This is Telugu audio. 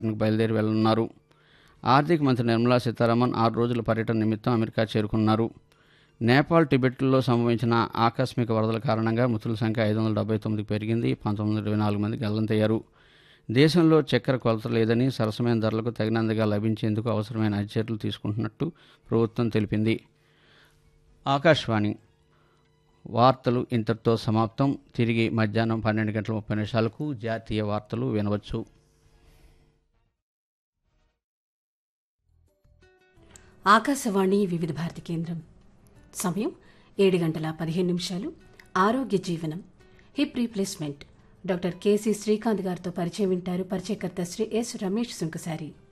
బయలుదేరి వెళ్లనున్నారు ఆర్థిక మంత్రి నిర్మలా సీతారామన్ ఆరు రోజుల పర్యటన నిమిత్తం అమెరికా చేరుకున్నారు నేపాల్ టిబెట్లో సంభవించిన ఆకస్మిక వరదల కారణంగా మృతుల సంఖ్య ఐదు వందల డెబ్బై తొమ్మిదికి పెరిగింది పంతొమ్మిది వందల ఇరవై నాలుగు మంది గల్లంతయ్యారు దేశంలో చక్కెర కొలత లేదని సరసమైన ధరలకు తగినంతగా లభించేందుకు అవసరమైన అన్ని చర్యలు తీసుకుంటున్నట్టు ప్రభుత్వం తెలిపింది ఆకాశవాణి వార్తలు ఇంతటితో సమాప్తం తిరిగి మధ్యాహ్నం పన్నెండు గంటల ముప్పై నిమిషాలకు జాతీయ వార్తలు వినవచ్చు ఆకాశవాణి వివిధ భారతి కేంద్రం సమయం ఏడు గంటల పదిహేను నిమిషాలు ఆరోగ్య జీవనం hip replacement doctor K C Srikanth గారితో పరిచయం వింటారు పరిచయకర్త శ్రీ ఎస్ రమేష్ సుంకసారి